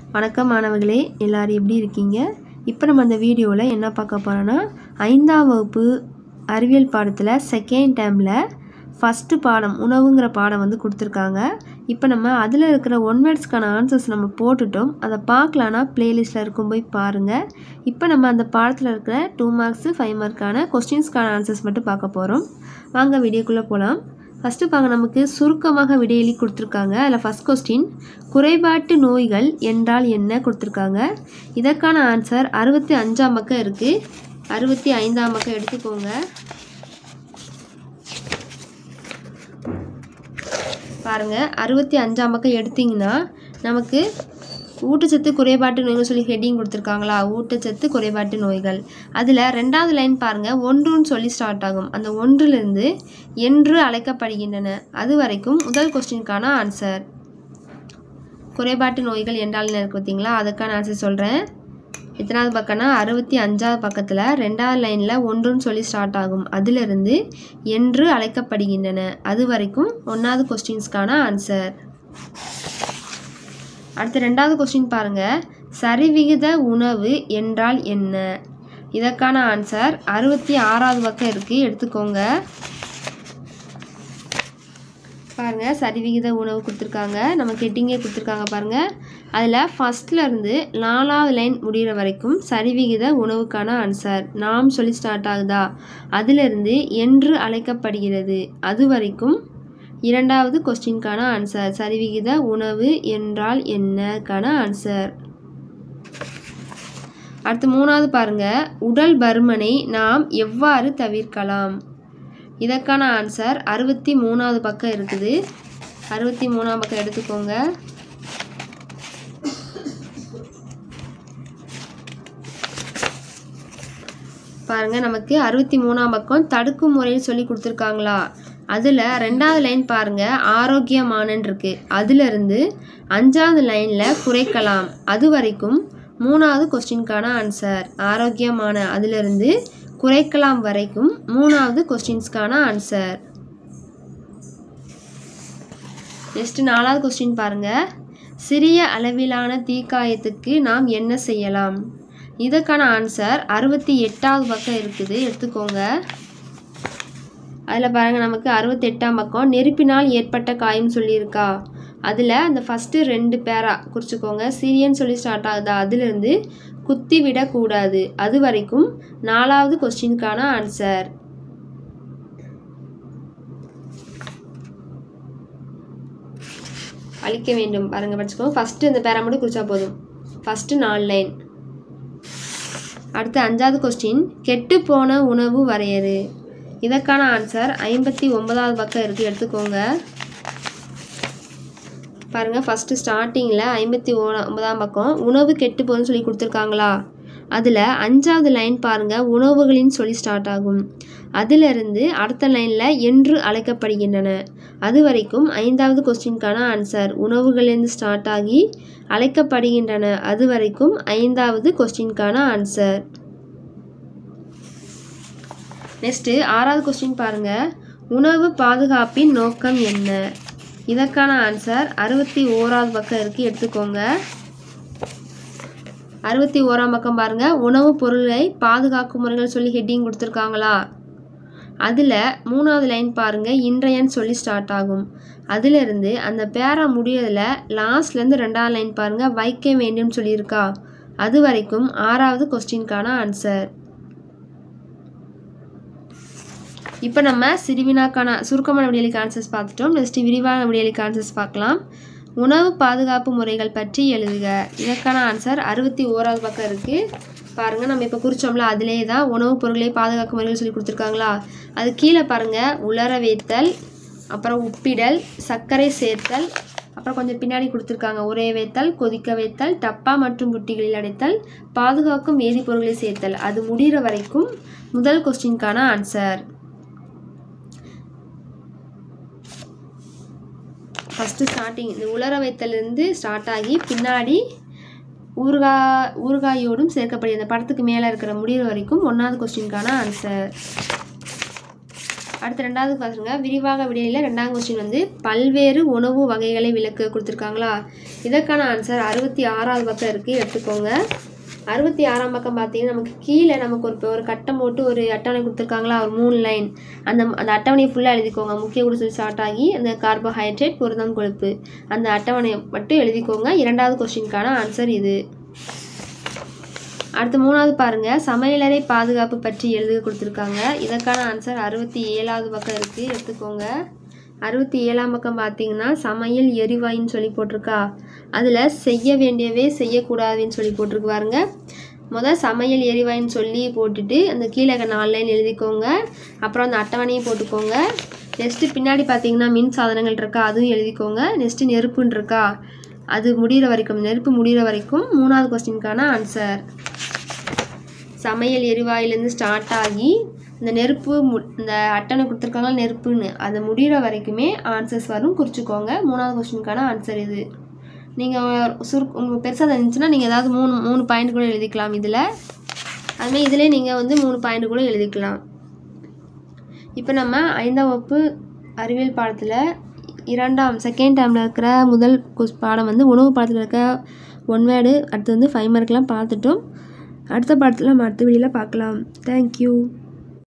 வணக்கம் மாணவர்களே எல்லாரும் எப்படி இருக்கீங்க இப்போ நம்ம அந்த வீடியோவில் என்ன பார்க்க போகிறோன்னா ஐந்தாம் வகுப்பு அறிவியல் பாடத்தில் செகண்ட் டேர்மில் ஃபஸ்ட்டு பாடம் உணவுங்கிற பாடம் வந்து கொடுத்துருக்காங்க இப்போ நம்ம அதில் இருக்கிற ஒன் வேர்ட்ஸ்க்கான ஆன்சர்ஸ் நம்ம போட்டுட்டோம் அதை பார்க்கலான்னா ப்ளேலிஸ்ட்டில் இருக்கும் போய் பாருங்கள் இப்போ நம்ம அந்த பாடத்தில் இருக்கிற டூ மார்க்ஸு ஃபைவ் மார்க்கான கொஸ்டின்ஸ்க்கான ஆன்சர்ஸ் மட்டும் பார்க்க போகிறோம் வாங்க வீடியோக்குள்ளே போகலாம் ஃபஸ்ட்டு பாருங்க நமக்கு சுருக்கமாக விடையெளி கொடுத்துருக்காங்க அதில் ஃபஸ்ட் கொஸ்டின் குறைபாட்டு நோய்கள் என்றால் என்ன கொடுத்துருக்காங்க இதற்கான ஆன்சர் அறுபத்தி அஞ்சாம் பக்கம் இருக்குது அறுபத்தி ஐந்தாம் பக்கம் எடுத்துக்கோங்க பாருங்கள் அறுபத்தி அஞ்சாம் பக்கம் எடுத்திங்கன்னா நமக்கு ஊட்டச்சத்து குறைபாட்டு நோய்கள் சொல்லி ஹெட்டிங் கொடுத்துருக்காங்களா ஊட்டச்சத்து குறைபாட்டு நோய்கள் அதில் ரெண்டாவது லைன் பாருங்கள் ஒன்றுன்னு சொல்லி ஸ்டார்ட் ஆகும் அந்த ஒன்றிலிருந்து என்று அழைக்கப்படுகின்றன அது வரைக்கும் முதல் கொஸ்டினுக்கான ஆன்சர் குறைபாட்டு நோய்கள் என்றால் என்ன இருக்கு பார்த்தீங்களா அதுக்கான ஆன்சர் சொல்கிறேன் எத்தனாவது பக்கம்னா அறுபத்தி அஞ்சாவது பக்கத்தில் ரெண்டாவது லைனில் ஒன்றுன்னு சொல்லி ஸ்டார்ட் ஆகும் அதிலிருந்து என்று அழைக்கப்படுகின்றன அது வரைக்கும் ஒன்றாவது கொஸ்டின்ஸ்க்கான ஆன்சர் அடுத்து ரெண்டாவது கொஸ்டின் பாருங்க சரிவிகித உணவு என்றால் என்ன இதற்கான ஆன்சர் அறுபத்தி ஆறாவது பக்கம் இருக்குது எடுத்துக்கோங்க பாருங்க சரிவிகித உணவு கொடுத்துருக்காங்க நம்ம கெட்டிங்கே கொடுத்துருக்காங்க பாருங்க அதில் ஃபஸ்ட்டில் இருந்து நாலாவது லைன் முடிகிற வரைக்கும் சரிவிகித உணவுக்கான ஆன்சர் நாம் சொல்லி ஸ்டார்ட் ஆகுதா அதிலிருந்து என்று அழைக்கப்படுகிறது அது வரைக்கும் இரண்டாவது கொஸ்டின்கான ஆன்சர் சரிவிகித உணவு என்றால் என்னக்கான ஆன்சர் அடுத்து மூணாவது பாருங்க உடல் பருமனை நாம் எவ்வாறு தவிர்க்கலாம் இதற்கான ஆன்சர் அறுபத்தி மூணாவது பக்கம் இருக்குது அறுபத்தி மூணாம் பக்கம் எடுத்துக்கோங்க பாருங்க நமக்கு அறுபத்தி மூணாம் பக்கம் தடுக்கும் முறைன்னு சொல்லி கொடுத்துருக்காங்களா அதில் ரெண்டாவது லைன் பாருங்க ஆரோக்கியமானன் இருக்கு அதிலிருந்து அஞ்சாவது லைனில் குறைக்கலாம் அது வரைக்கும் மூணாவது கொஸ்டின்கான ஆன்சர் ஆரோக்கியமான அதிலிருந்து குறைக்கலாம் வரைக்கும் மூணாவது கொஸ்டின்ஸ்க்கான ஆன்சர் நெக்ஸ்ட் நாலாவது கொஸ்டின் பாருங்க சிறிய அளவிலான தீக்காயத்துக்கு நாம் என்ன செய்யலாம் இதுக்கான ஆன்சர் அறுபத்தி எட்டாவது பக்கம் இருக்குது எடுத்துக்கோங்க அதில் பாருங்கள் நமக்கு அறுபத்தெட்டாம் பக்கம் நெருப்பினால் ஏற்பட்ட காயம் சொல்லியிருக்கா அதில் அந்த ஃபஸ்ட்டு ரெண்டு பேரா குறிச்சிக்கோங்க சிரியன்னு சொல்லி ஸ்டார்ட் ஆகுதா அதுலேருந்து குத்தி விடக்கூடாது அது வரைக்கும் நாலாவது கொஸ்டினுக்கான ஆன்சர் அழிக்க வேண்டும் பாருங்க படிச்சுக்கோங்க ஃபஸ்ட்டு இந்த பேரா மட்டும் குறிச்சா போதும் ஃபஸ்ட்டு நாலு லைன் அடுத்து அஞ்சாவது கொஸ்டின் கெட்டு போன உணவு வரையறு இதற்கான ஆன்சர் ஐம்பத்தி ஒன்பதாவது பக்கம் இருக்குது எடுத்துக்கோங்க பாருங்கள் ஃபஸ்ட்டு ஸ்டார்டிங்கில் ஐம்பத்தி ஓ ஒன்பதாம் பக்கம் உணவு கெட்டு போகுதுன்னு சொல்லி கொடுத்துருக்காங்களா அதில் அஞ்சாவது லைன் பாருங்கள் உணவுகளின்னு சொல்லி ஸ்டார்ட் ஆகும் அதிலிருந்து அடுத்த லைனில் என்று அழைக்கப்படுகின்றன அது வரைக்கும் ஐந்தாவது கொஸ்டினுக்கான ஆன்சர் உணவுகளிலிருந்து ஸ்டார்ட் ஆகி அழைக்கப்படுகின்றன அது வரைக்கும் ஐந்தாவது கொஸ்டினுக்கான ஆன்சர் நெக்ஸ்ட்டு ஆறாவது கொஸ்டின் பாருங்கள் உணவு பாதுகாப்பின் நோக்கம் என்ன இதற்கான ஆன்சர் அறுபத்தி ஓராவது பக்கம் இருக்குது எடுத்துக்கோங்க அறுபத்தி ஓராம் பக்கம் பாருங்கள் உணவுப் பொருளை பாதுகாக்கும் முறைகள் சொல்லி ஹெட்டிங் கொடுத்துருக்காங்களா அதில் மூணாவது லைன் பாருங்கள் இன்றையன்னு சொல்லி ஸ்டார்ட் ஆகும் அதிலிருந்து அந்த பேரா முடியதில் லாஸ்ட்லேருந்து ரெண்டாவது லைன் பாருங்கள் வைக்க வேண்டும்னு சொல்லியிருக்கா அது வரைக்கும் ஆறாவது கொஸ்டின்கான ஆன்சர் இப்போ நம்ம சிறுவினாக்கான சுருக்கமான விடியலுக்கு ஆன்சர்ஸ் பார்த்துட்டோம் நெக்ஸ்ட்டு விரிவான விடியலுக்கு ஆன்சர்ஸ் பார்க்கலாம் உணவு பாதுகாப்பு முறைகள் பற்றி எழுதுக இதற்கான ஆன்சர் அறுபத்தி ஓராவது பக்கம் இருக்குது பாருங்கள் நம்ம இப்போ குறித்தோம்ல அதிலே தான் உணவுப் பொருட்களை பாதுகாக்கும் முறைகள் சொல்லி கொடுத்துருக்காங்களா அது கீழே பாருங்கள் உலர வைத்தல் அப்புறம் உப்பிடல் சர்க்கரை சேர்த்தல் அப்புறம் கொஞ்சம் பின்னாடி கொடுத்துருக்காங்க உரைய வைத்தல் கொதிக்க வைத்தல் டப்பா மற்றும் புட்டிகளில் அடைத்தல் பாதுகாக்கும் வேதிப்பொருட்களை சேர்த்தல் அது முடிகிற வரைக்கும் முதல் கொஸ்டினுக்கான ஆன்சர் ஃபஸ்ட்டு ஸ்டார்டிங் இந்த உலர வைத்தலேருந்து ஸ்டார்ட் ஆகி பின்னாடி ஊறுகாய் ஊறுகாயோடும் சேர்க்கப்படுது இந்த படத்துக்கு மேலே இருக்கிற முடிகிற வரைக்கும் ஒன்றாவது கொஸ்டினுக்கான ஆன்சர் அடுத்து ரெண்டாவது பாருங்க விரிவாக விடையில் ரெண்டாவது கொஸ்டின் வந்து பல்வேறு உணவு வகைகளை விளக்க கொடுத்துருக்காங்களா இதற்கான ஆன்சர் அறுபத்தி ஆறாவது பக்கம் இருக்குது எடுத்துக்கோங்க அறுபத்தி ஆறாம் பக்கம் பார்த்தீங்கன்னா நமக்கு கீழே நமக்கு ஒரு ஒரு கட்டம் போட்டு ஒரு அட்டவணை கொடுத்துருக்காங்களா ஒரு மூணு லைன் அந்த அந்த அட்டவணையை ஃபுல்லாக எழுதிக்கோங்க முக்கிய குடிசை ஸ்டார்ட் ஆகி அந்த கார்போஹைட்ரேட் புரதம் கொழுப்பு அந்த அட்டவணையை மட்டும் எழுதிக்கோங்க இரண்டாவது கொஸ்டினுக்கான ஆன்சர் இது அடுத்து மூணாவது பாருங்க சமையலறை பாதுகாப்பு பற்றி எழுத கொடுத்துருக்காங்க இதற்கான ஆன்சர் அறுபத்தி ஏழாவது பக்கம் இருக்குது எடுத்துக்கோங்க அறுபத்தி ஏழாம் பக்கம் பார்த்தீங்கன்னா சமையல் எரிவாயுன்னு சொல்லி போட்டிருக்கா அதில் செய்ய வேண்டியவே செய்யக்கூடாதுன்னு சொல்லி போட்டிருக்கு பாருங்க முதல் சமையல் எரிவாயுன்னு சொல்லி போட்டுட்டு அந்த கீழே இருக்க நாலு லைன் எழுதிக்கோங்க அப்புறம் அந்த அட்டவணையும் போட்டுக்கோங்க நெக்ஸ்ட்டு பின்னாடி பார்த்தீங்கன்னா மின் சாதனங்கள் இருக்கா அதுவும் எழுதிக்கோங்க நெக்ஸ்ட்டு நெருப்புன்னு இருக்கா அது முடிகிற வரைக்கும் நெருப்பு முடிகிற வரைக்கும் மூணாவது கொஸ்டினுக்கான ஆன்சர் சமையல் எரிவாயுலேருந்து ஸ்டார்ட் ஆகி இந்த நெருப்பு மு இந்த அட்டனை கொடுத்துருக்காங்க நெருப்புன்னு அது முடிகிற வரைக்குமே ஆன்சர்ஸ் வரும் குறிச்சிக்கோங்க மூணாவது கொஸ்டினுக்கான ஆன்சர் இது நீங்கள் சுருக் உங்களுக்கு பெருசாக இருந்துச்சுன்னா நீங்கள் ஏதாவது மூணு மூணு பாயிண்ட் கூட எழுதிக்கலாம் இதில் அதுமாதிரி இதிலே நீங்கள் வந்து மூணு பாயிண்ட் கூட எழுதிக்கலாம் இப்போ நம்ம ஐந்தாம் வகுப்பு அறிவியல் பாடத்தில் இரண்டாம் செகண்ட் டேர்மில் இருக்கிற முதல் கொஸ் பாடம் வந்து உணவு பாடத்தில் இருக்க ஒன் வேர்டு அடுத்து வந்து ஃபைவ் மார்க்லாம் பார்த்துட்டோம் அடுத்த பாடத்தில் நம்ம அடுத்த வீடியோவில் பார்க்கலாம் தேங்க்யூ